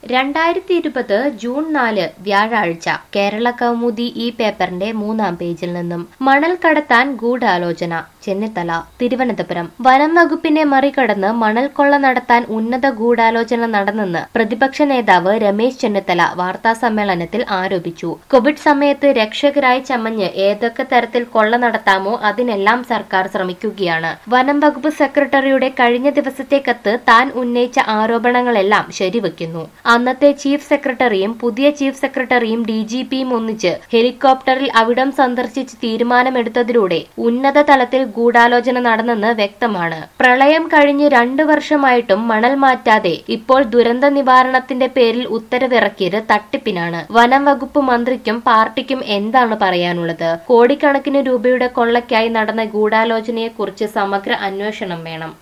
രണ്ടായിരത്തി ഇരുപത് ജൂൺ നാല് വ്യാഴാഴ്ച കേരള കൗമുദി ഈ പേപ്പറിന്റെ മൂന്നാം പേജിൽ നിന്നും മണൽ കടത്താൻ ഗൂഢാലോചന ചെന്നിത്തല തിരുവനന്തപുരം വനം വകുപ്പിനെ മറികടന്ന് മണൽ കൊള്ള നടത്താൻ ഉന്നത ഗൂഢാലോചന നടന്നെന്ന് പ്രതിപക്ഷ നേതാവ് രമേശ് ചെന്നിത്തല വാർത്താ സമ്മേളനത്തിൽ ആരോപിച്ചു കോവിഡ് സമയത്ത് രക്ഷകരായി ചമഞ്ഞ് ഏതൊക്കെ തരത്തിൽ കൊള്ള നടത്താമോ അതിനെല്ലാം സർക്കാർ ശ്രമിക്കുകയാണ് വനം വകുപ്പ് സെക്രട്ടറിയുടെ കഴിഞ്ഞ ദിവസത്തെ കത്ത് താൻ ഉന്നയിച്ച ആരോപണങ്ങളെല്ലാം ശരിവെക്കുന്നു അന്നത്തെ ചീഫ് സെക്രട്ടറിയും പുതിയ ചീഫ് സെക്രട്ടറിയും ഡി ജി പിയും ഒന്നിച്ച് ഹെലികോപ്റ്ററിൽ അവിടം സന്ദർശിച്ച് തീരുമാനമെടുത്തതിലൂടെ ഉന്നത തലത്തിൽ ഗൂഢാലോചന നടന്നെന്ന് വ്യക്തമാണ് പ്രളയം കഴിഞ്ഞ് രണ്ടു വർഷമായിട്ടും മണൽ മാറ്റാതെ ഇപ്പോൾ ദുരന്ത നിവാരണത്തിന്റെ പേരിൽ ഉത്തരവിറക്കിയത് തട്ടിപ്പിനാണ് വനം വകുപ്പ് മന്ത്രിക്കും പാർട്ടിക്കും എന്താണ് പറയാനുള്ളത് കോടിക്കണക്കിന് രൂപയുടെ കൊള്ളയ്ക്കായി നടന്ന ഗൂഢാലോചനയെക്കുറിച്ച് സമഗ്ര അന്വേഷണം വേണം